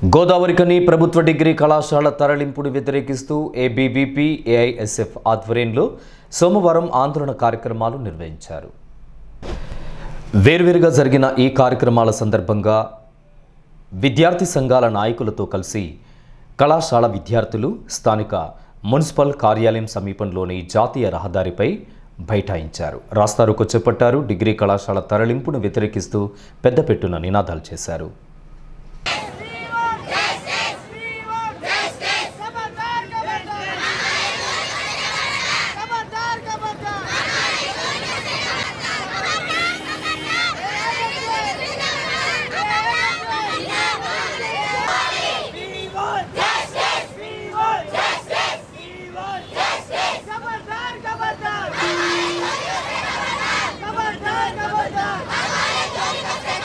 గోదావరికని ప్రభుత్వ డిగ్రీ కళాశాల తరలింపును వ్యతిరేకిస్తూ ఏబీవీపీ ఏఐఎస్ఎఫ్ ఆధ్వర్యంలో సోమవారం ఆందోళన కార్యక్రమాలు నిర్వహించారు వేర్వేరుగా జరిగిన ఈ కార్యక్రమాల సందర్భంగా విద్యార్థి సంఘాల నాయకులతో కలిసి కళాశాల విద్యార్థులు స్థానిక మున్సిపల్ కార్యాలయం సమీపంలోని జాతీయ రహదారిపై బైఠాయించారు రాస్తారోకో చేపట్టారు డిగ్రీ కళాశాల తరలింపును వ్యతిరేకిస్తూ పెద్దపెట్టున నినాదాలు చేశారు खबरदार खबरदार खबरदार खबरदार खबरदार खबरदार खबरदार खबरदार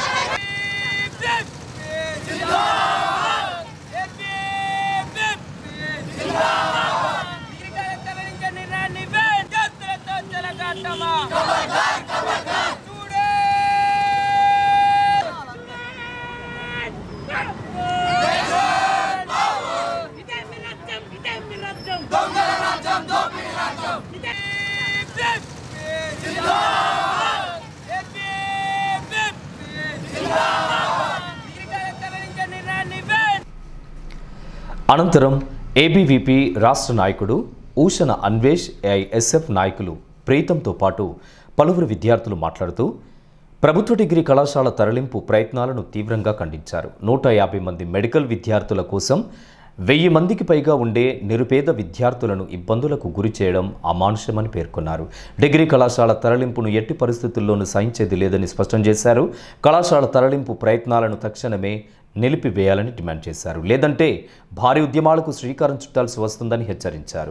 అనంతరం ఏబీవీపీ రాష్ట్ర నాయకుడు ఊషణ అన్వేష్ ఏఐఎస్ఎఫ్ నాయకులు ప్రీతంతో పాటు పలువురు విద్యార్థులు మాట్లాడుతూ ప్రభుత్వ డిగ్రీ కళాశాల తరలింపు ప్రయత్నాలను తీవ్రంగా ఖండించారు నూట యాభై మంది మెడికల్ విద్యార్థుల కోసం వెయ్యి మందికి పైగా ఉండే నిరుపేద విద్యార్థులను ఇబ్బందులకు గురి చేయడం అమానుషమని పేర్కొన్నారు డిగ్రీ కళాశాల తరలింపును ఎట్టి పరిస్థితుల్లోనూ సహించేది లేదని స్పష్టం చేశారు కళాశాల తరలింపు ప్రయత్నాలను తక్షణమే నిలిపివేయాలని డిమాండ్ చేశారు లేదంటే భారీ ఉద్యమాలకు శ్రీకారం చుట్టాల్సి వస్తుందని హెచ్చరించారు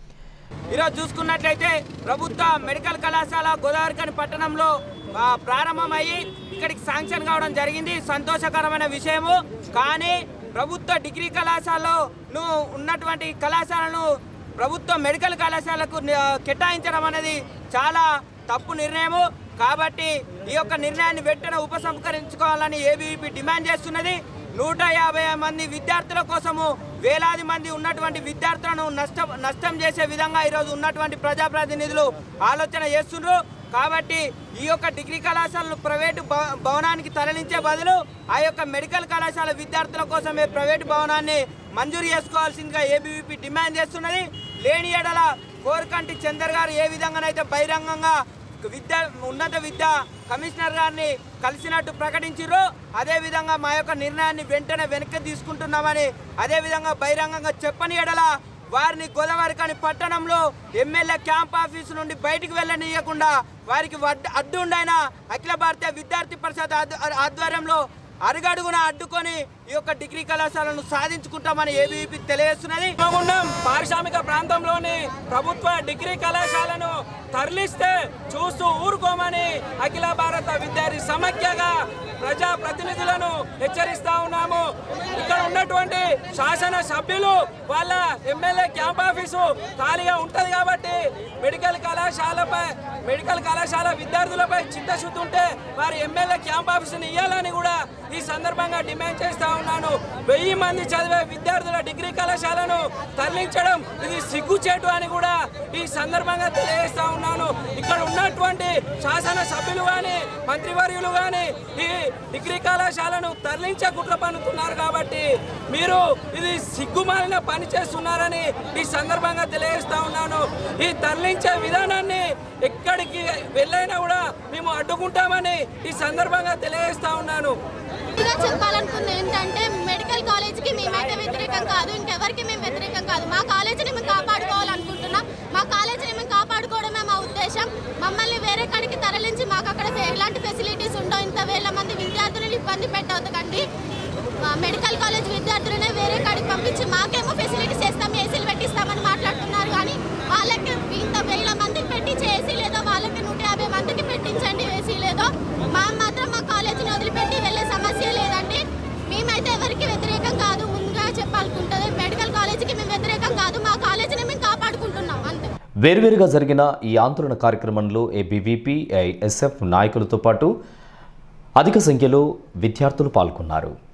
ఈరోజు చూసుకున్నట్లయితే ప్రభుత్వ మెడికల్ కళాశాల గోదావరికని పట్టణంలో ఆ, ప్రారంభమయ్యి ఇక్కడికి శాంక్షన్ కావడం జరిగింది సంతోషకరమైన విషయము కానీ ప్రభుత్వ డిగ్రీ కళాశాలలో ను ఉన్నటువంటి కళాశాలను ప్రభుత్వ మెడికల్ కళాశాలకు ని- కేటాయించడం అనేది చాలా తప్పు నిర్ణయము కాబట్టి ఈ యొక్క నిర్ణయాన్ని వెంటనే ఉపసంహరించుకోవాలని ఏబీవీపీ డిమాండ్ చేస్తున్నది నూట యాభై మంది విద్యార్థుల కోసము వేలాది మంది ఉన్నటువంటి విద్యార్థులను నష్టం నష్టం చేసే విధంగా ఈరోజు ఉన్నటువంటి ప్రజాప్రతినిధులు ఆలోచన చేస్తున్నారు కాబట్టి ఈ యొక్క డిగ్రీ కళాశాలను ప్రైవేటు భవ- భవనానికి తరలించే బదులు ఆ యొక్క మెడికల్ కళాశాల విద్యార్థుల కోసమే ప్రైవేటు భవనాన్ని మంజూరు చేసుకోవాల్సిందిగా ఏబీవీపీ డిమాండ్ చేస్తున్నది లేని ఎడల కోరకంటి చందర్ గారు ఏ విధంగానైతే బహిరంగంగా విద్య ఉన్నత విద్య కమిషనర్ గారిని కలిసినట్టు ప్రకటించారు అదే విధంగా మా యొక్క నిర్ణయాన్ని వెంటనే వెనక్కి తీసుకుంటున్నామని అదే విధంగా బహిరంగంగా చెప్పని ఎడల వారిని గోదావరికని పట్టణంలో ఎమ్మెల్యే క్యాంప్ ఆఫీస్ నుండి బయటికి వెళ్ళనీయకుండా వారికి వడ్- అడ్డుండైన అఖిల భారతీయ విద్యార్థి పరిషత్ ఆధ్వ- ఆధ్వర్యంలో అడుగడుగున అడ్డుకొని ఈ యొక్క డిగ్రీ కళాశాలను సాధించుకుంటామని ఏబీవీపీ తెలియజేస్తున్నది రామగుండం పారిశ్రామిక ప్రాంతంలోని ప్రభుత్వ డిగ్రీ కళాశాలను తరలిస్తే చూస్తూ ఊరుకోమని అఖిల భారత విద్యార్థి సమైక్యగా ప్రజా ప్రతినిధులను హెచ్చరిస్తా ఉన్నాము ఇక్కడ ఉన్నటువంటి శాసన సభ్యులు వాళ్ళ ఎమ్మెల్యే క్యాంప్ ఆఫీసు ఖాళీగా ఉంటది కాబట్టి మెడికల్ కళాశాలపై మెడికల్ కళాశాల విద్యార్థులపై చిత్తశుద్ధి ఉంటే వారి ఎమ్మెల్యే క్యాంప్ ఆఫీసుని ఇవ్వాలని కూడా ఈ సందర్భంగా డిమాండ్ చేస్తా ఉన్నాను వెయ్యి మంది చదివే విద్యార్థుల డిగ్రీ కళాశాలను తరలించడం ఇది సిగ్గుచేటు అని కూడా ఈ సందర్భంగా తెలియజేస్తా ఉన్నాను ఇక్కడ ఉన్నటువంటి శాసన సభ్యులు కానీ మంత్రివర్యులు కానీ ఈ డిగ్రీ కళాశాలను తరలించే కుట్ర పన్నుతున్నారు కాబట్టి మీరు ఇది సిగ్గుమాలిన పని చేస్తున్నారని ఈ సందర్భంగా తెలియజేస్తా ఉన్నాను ఈ తరలించే విధానాన్ని ఎక్కడికి వెళ్ళైనా కూడా మేము అడ్డుకుంటామని ఈ సందర్భంగా తెలియజేస్తా ఉన్నాను ఇలా చెప్పాలనుకుంది ఏంటంటే మెడికల్ కాలేజ్కి మేమైతే వ్యతిరేకం కాదు ఇంకెవరికి మేము వ్యతిరేకం కాదు మా కాలేజీని మేము కాపాడుకోవాలనుకుంటున్నాం మా కాలేజీని మేము కాపాడుకోవడమే మా ఉద్దేశం మమ్మల్ని వేరే కాడికి తరలించి మాకు అక్కడ ఎలాంటి ఫెసిలిటీస్ ఉండవు ఇంత వేల మంది విద్యార్థులను ఇబ్బంది పెట్టవద్దండి మా మెడికల్ కాలేజ్ విద్యార్థులనే వేరే కాడికి పంపించి మాకేమో ఫెసిలిటీస్ ఇస్తాం ఏసీలు పెట్టిస్తామని మాట్లాడుతున్నారు కానీ వాళ్ళకి ఇంత వేల మందికి పెట్టించి ఏసీ లేదో వాళ్ళకి నూట యాభై మందికి పెట్టించండి ఏసీ లేదో మా మాత్రం మా కాలేజీని వదిలిపెట్టి వెళ్ళే సమస్య లేదండి మేమైతే ఎవరికి వ్యతిరేకం కాదు ముందుగా చెప్పాలనుకుంటుంది మెడికల్ కాలేజీకి మేము వ్యతిరేకం కాదు మా కాలేజీని మేము కాపాడుకుంటున్నాం అంతే వేర్వేరుగా జరిగిన ఈ ఆందోళన కార్యక్రమంలో ఏబీవీపీ ఏఐఎస్ఎఫ్ నాయకులతో పాటు అధిక సంఖ్యలో విద్యార్థులు పాల్గొన్నారు